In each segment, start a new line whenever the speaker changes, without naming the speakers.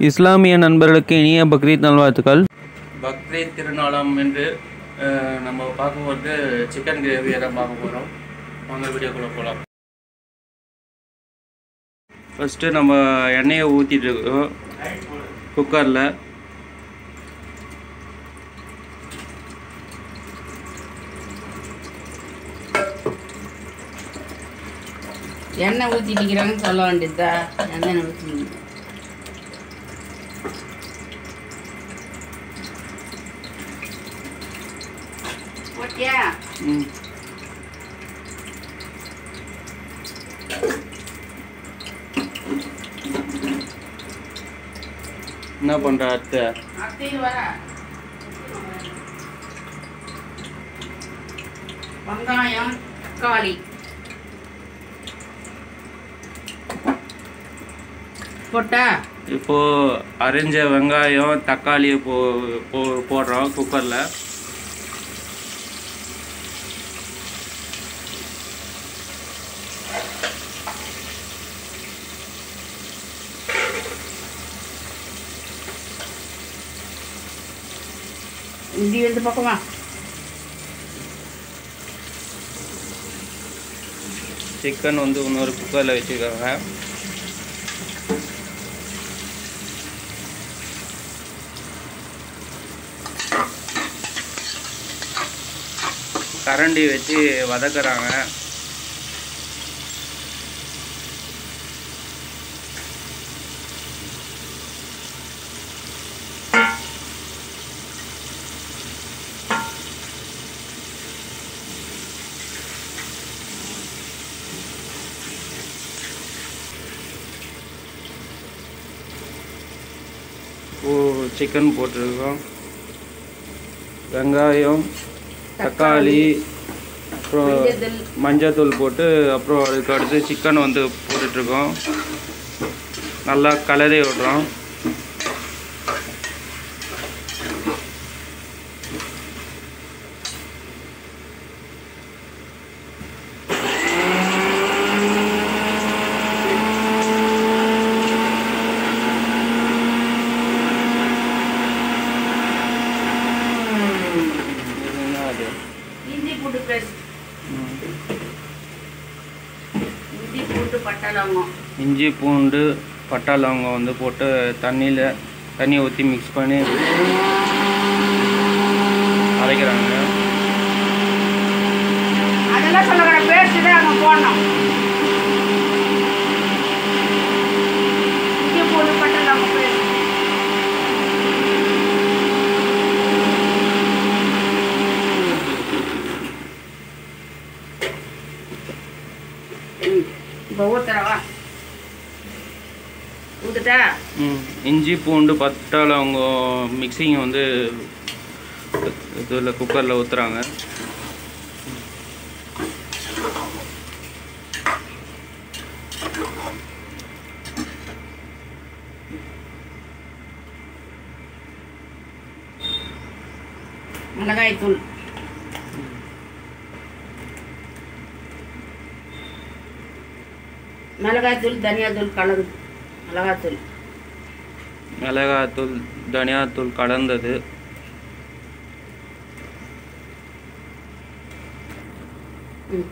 இஸ்லாமிய நண்பர்களுக்கு இனிய பக்ரீத் நல்வாழ்த்துக்கள்
பக்ரீத் திருநாளாம் என்று அஹ், நம்ம பார்க்க போகிறது சிக்கன் கிரேவியை தான் பார்க்க போகிறோம் வாங்க வீடியோக்குள்ளே போகலாம் ஃபஸ்ட்டு நம்ம எண்ணெயை ஊற்றிட்டு இருக்கோம் குக்கரில்
எண்ணெய் ஊற்றிட்டிக்கிறாங்கன்னு சொல்ல வேண்டியதா எண்ணெய் ஊற்றி ஓகே
ம் என்ன பண்ணுற அத்தை
அத்தையும் வர வெங்காயம் தக்காளி போட்டா
இப்போது அரிஞ்ச வெங்காயம் தக்காளியை போ போ போடுறோம் குக்கரில்
இந்தி இந்த பக்கமா
சிக்கன் வந்து இன்னொரு குக்கரில் வச்சுருக்காங்க கரண்டி வச்சு வதக்குறாங்க ஓ சிக்கன் போட்டிருக்கோம் வெங்காயம் தக்காளி அப்புறம்
மஞ்சள்
மஞ்சத்தூள் போட்டு அப்புறம் அதுக்கு அடுத்து சிக்கன் வந்து போட்டுட்ருக்கோம் நல்லா கலரி விடுறோம் என்ன அது
இஞ்சி பூண்டு பேஸ்ட்
ம்.
இஞ்சி பூண்டு பட்டை லவங்கம்
இஞ்சி பூண்டு பட்டை லவங்கம் வந்து போட்டு தண்ணியில் தண்ணியை ஊற்றி மிக்ஸ் பண்ணி அரைக்கிறாங்க
அதெல்லாம் சொல்லுற பேஸ்ட் தான் அங்கே போடணும் இஞ்சி பூண்டு பட்டை லவங்கம் பேஸ்ட் இப்போ ஊத்துறவா ஊத்துட்டா
ம் இஞ்சி பூண்டு பட்டை லவங்கம் மிக்சிங் வந்து இதில் குக்கரில் ஊற்றுறாங்க
மிளகாய் தூள் மிளகாய் தூள் தனியாத்தூள் கலந்து மிளகாய் தூள்
மிளகாத்தூள் தனியாத்தூள் கலந்தது
ம்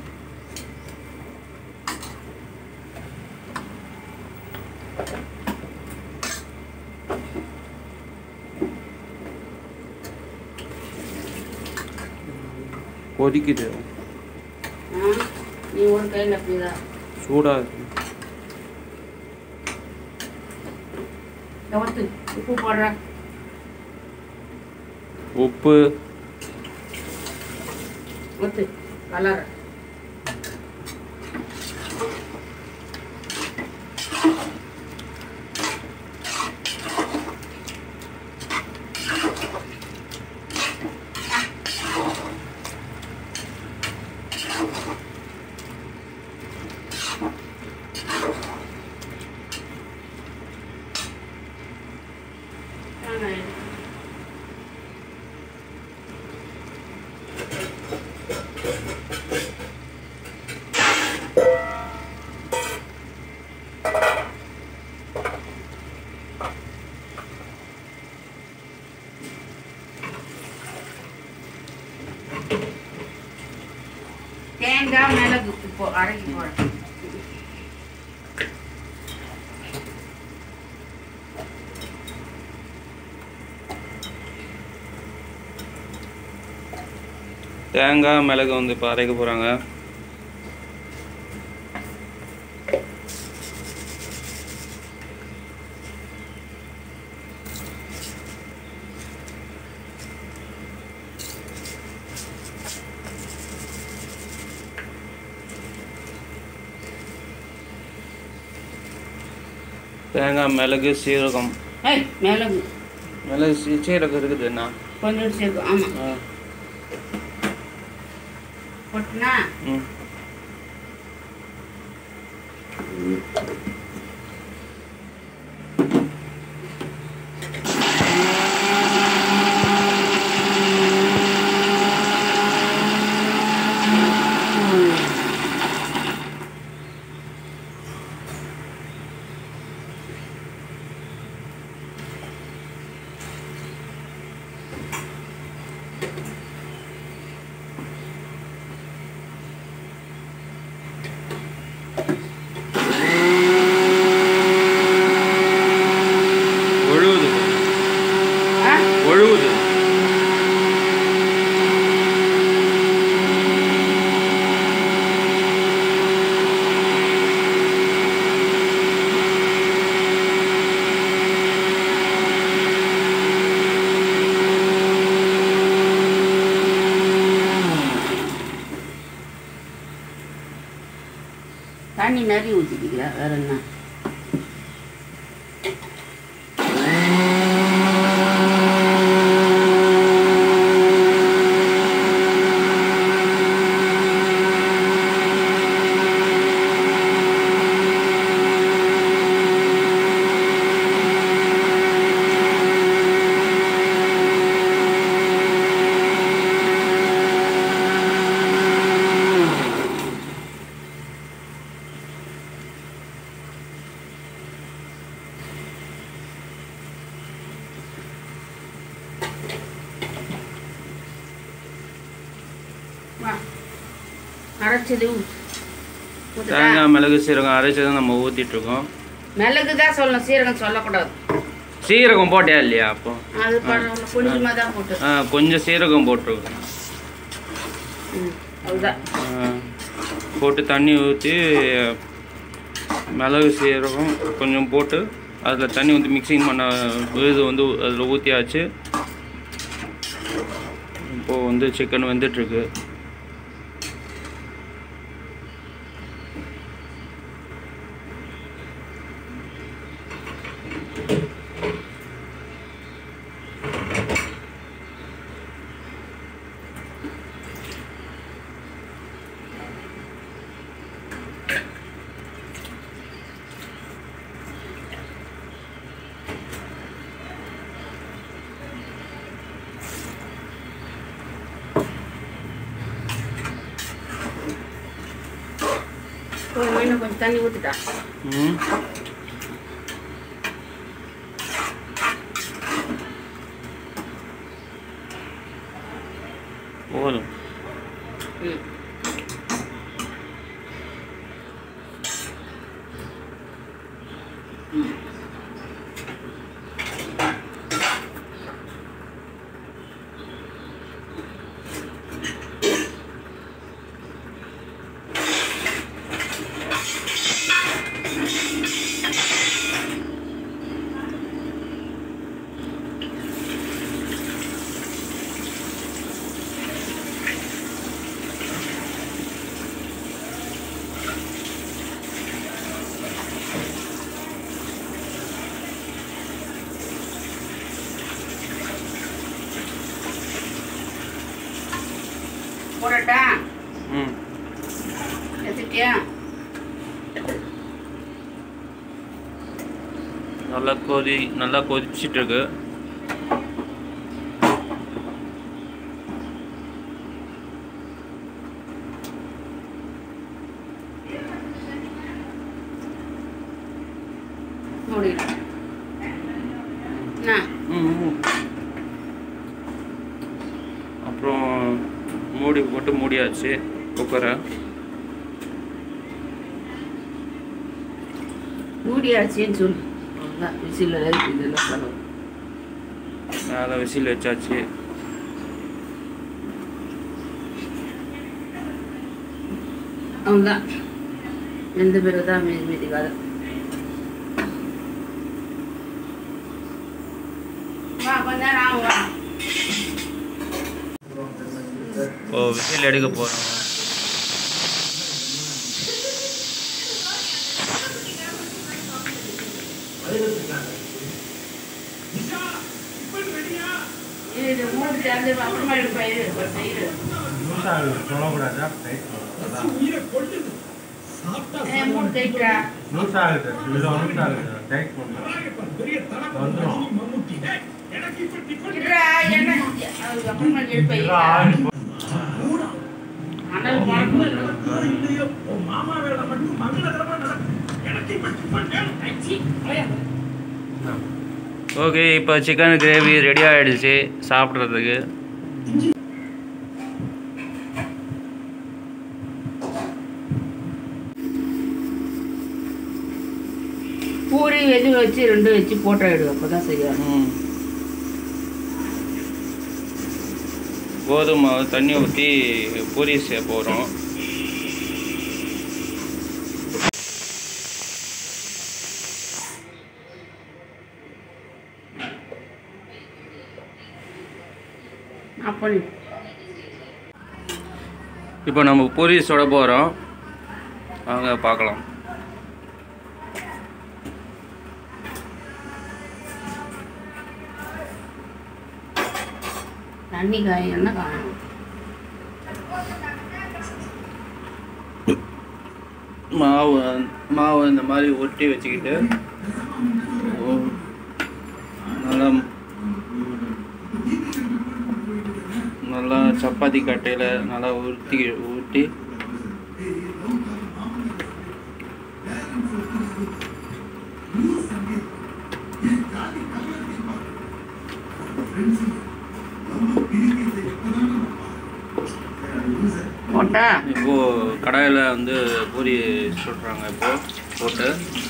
கொதிக்குது
ஆ நீ ஒரு கையில் அப்படிதான்
சூடாக இருக்கு
தவிர்த்து உப்பு போடுற
உப்பு
ஊத்து கலர் தேங்காய் மிளகு இப்போ அரைக்கி போடுறேன்
தேங்காய் மிளகு வந்து இப்போ அரைக்க போகிறாங்க தேங்காய் மிளகு சீரகம்
ஏய் மிளகு
மிளகு சீ- சீரகம் இருக்குதுண்ணா
கொஞ்சம் சேர்க்கும் ஆமாம்
ஆ
போட்டுனா
ம் ஒழுகுது
ஆ
ஒழுகுது
தண்ணி நிறைய ஊற்றிக்கிறா வேற என்ன வா அரைச்சது ஊத்து. ஊத்துட்டா?
தேங்காய் மிளகு சீரகம் அரைச்சதை நம்ம ஊற்றிட்டு இருக்கோம்
மிளகு தான் சொல்லணும் சீரகம் சொல்லக்கூடாது
சீரகம் போட்டியா இல்லையா அப்போ
அது பரவாயில்ல கொஞ்சமாக தான் போட்டு
ஆ கொஞ்சம் சீரகம் போட்டிருக்கோம்
ம் அதுதான்
ஆ, போட்டு தண்ணி ஊற்றி மிளகு சீரகம் கொஞ்சம் போட்டு அதில் தண்ணி வந்து மிக்சிங் பண்ண இது வந்து அதில் ஊற்றியாச்சு இப்போது வந்து சிக்கன் வெந்துட்டுருக்கு
ஒரு இன்னும் கொஞ்சம் தண்ணி ஊற்றுட்டா
ம் போதும்
ம் போடட்டா
ம்
எடுத்துட்டியா
நல்லா கொதி நல்லா கொதிச்சிட்டு இருக்கு
மூடிடு என்ன
ம், ம். அப்புறம் மூடி போட்டு மூடியாச்சு குக்கரை
மூடியாச்சுன்னு சொல்லு அவ்வளோதான் விசில் இதெல்லாம் பண்ணணும்
மேலே விசில் வச்சாச்சு
அவ்வளோதான் எந்த பேர் தான் மீதி மீதி கதை வா கொஞ்ச நேரம் ஆகும் வா
இப்போ விசில் எடுக்க போகிறோம்
இது மூணு சேர்ந்து அப்புறமா எடுப்பேன் இரு, ஒரு தயிர்
சொல்லக்கூடாதா ரைட்
ஏ மூணு தயிர்டா
லூஸ் ஆகுது இது லூஸ் ஆகுது டைட் பண்ணுறோம் வந்துடும்
இருடா, என்ன அது அப்புறமா எடுப்பேன்
இதெல்லாம் ஆயில் போ-
அனல் மறக்கும்
ஓகே இப்போ சிக்கன் கிரேவி ரெடி ஆகிடுச்சு சாப்பிட்றதுக்கு
பூரி வெஜ் வச்சு ரெண்டு வச்சு போட்டோ எடு அப்போ தான் செய்யணும்
கோதுமை மாவு தண்ணி ஊற்றி பூரி செய்ய போகிறோம்
அப்போ
இப்போ நம்ம பூரி சுட போகிறோம் வாங்க பார்க்கலாம்
தண்ணி காய் என்ன காணும்
மாவு மாவு இந்த மாதிரி ஒட்டி வச்சுக்கிட்டு ஓ, நல்லா நல்லா சப்பாத்தி கட்டையில் நல்லா உருட்டி ஊட்டி
போட்டா
இப்போது கடாயில் வந்து பூரி சுடுறாங்க இப்போது போட்டு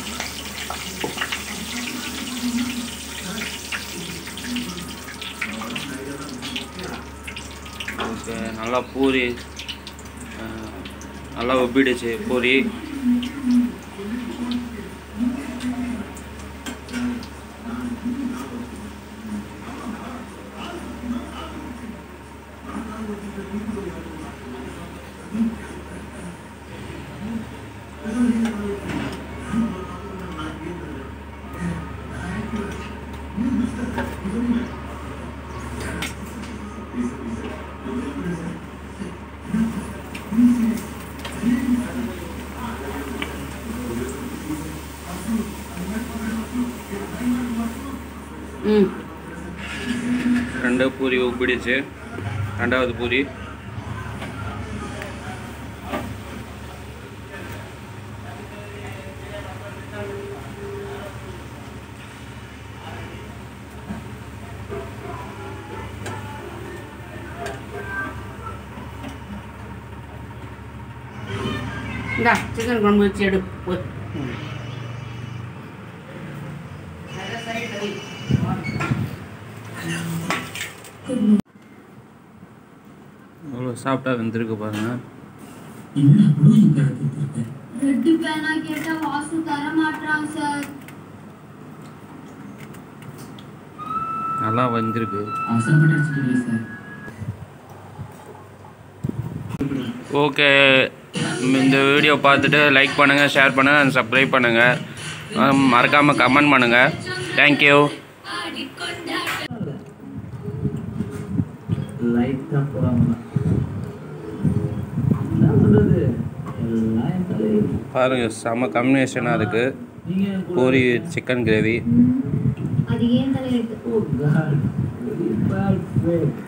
ஓகே நல்லா பூரி அஹ், நல்லா உப்பிடுச்சு பூரி
ம்
ரெண்டு பூரி உப்பிடுச்சு ரெண்டாவது பூரி
இந்தா சிக்கன் குழம்பு வச்சு எடு போய்
அவ்வளோ சாப்பிட்டா வெந்திருக்கு பாருங்க
ரெட்டு பேனா கேட்டா வாசு தர மாட்டான் சார்
நல்லா வெந்திருக்கு ஓகே இந்த வீடியோ பார்த்துட்டு லைக் பண்ணுங்கள் ஷேர் பண்ணுங்கள் சப்ஸ்கிரைப் பண்ணுங்கள் மறக்காமல் கமெண்ட் பண்ணுங்கள் தேங்க்யூ
லைட்டா போறாங்க என்ன பண்றது எல்லாம் என் தலையில்
பாருங்கள் செம்ம காம்பினேஷனாக இருக்குது
நீங்க என் கூட
பூரி சிக்கன் கிரேவி
அது ஏன் தலையெழுத்து
Oh God, very bad fate.